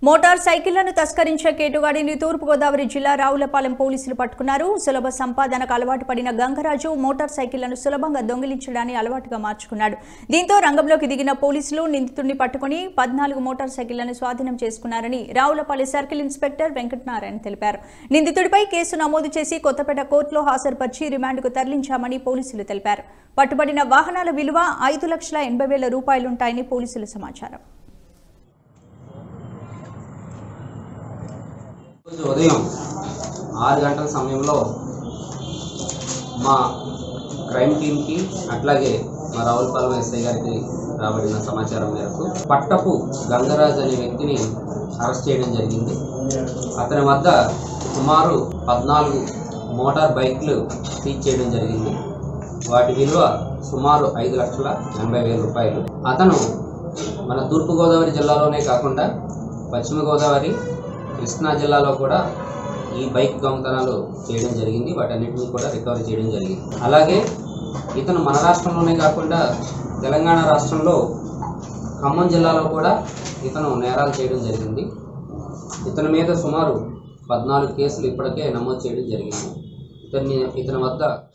motor సైకిళ్లను తస్కరించే కేటుగాడిని తూర్పుగోదావరి జిల్లా రావులపాలెం పోలీసులు పట్టుకున్నారు సులభ సంపాదనకు అలవాటు పడిన గంగరాజు మోటార్ సైకిళ్లను సులభంగా దొంగిలించడాన్ని అలవాటుగా మార్చుకున్నాడు దీంతో రంగంలోకి దిగిన పోలీసులు నిందితుడిని పట్టుకుని పద్నాలుగు మోటార్ సైకిళ్లను స్వాధీనం చేసుకున్నారని రావులపాలెం సర్కిల్ ఇన్స్పెక్టర్ వెంకటనారాయణ తెలిపారు నిందితుడిపై కేసు నమోదు చేసి కొత్తపేట కోర్టులో హాజరుపరిచి రిమాండ్కు తరలించామని పోలీసులు తెలిపారు పట్టుబడిన వాహనాల విలువ ఐదు లక్షల ఎనభై వేల రూపాయలుంటాయని పోలీసుల సమాచారం రోజు ఉదయం ఆరు గంటల సమయంలో మా క్రైమ్ టీంకి అట్లాగే మా రావులపాలెం ఎస్ఐ గారికి రాబడిన సమాచారం మేరకు పట్టపు గంగరాజ్ అనే వ్యక్తిని అరెస్ట్ చేయడం జరిగింది అతని వద్ద సుమారు పద్నాలుగు మోటార్ బైక్లు సీజ్ చేయడం జరిగింది వాటి విలువ సుమారు ఐదు లక్షల ఎనభై వేల రూపాయలు అతను మన తూర్పుగోదావరి జిల్లాలోనే కాకుండా పశ్చిమ గోదావరి కృష్ణా జిల్లాలో కూడా ఈ బైక్ దొంగతనాలు చేయడం జరిగింది వాటన్నిటిని కూడా రికవరీ చేయడం జరిగింది అలాగే ఇతను మన రాష్ట్రంలోనే కాకుండా తెలంగాణ రాష్ట్రంలో ఖమ్మం జిల్లాలో కూడా ఇతను నేరాలు చేయడం జరిగింది ఇతని మీద సుమారు పద్నాలుగు కేసులు ఇప్పటికే నమోదు చేయడం జరిగింది ఇతన్ని ఇతని వద్ద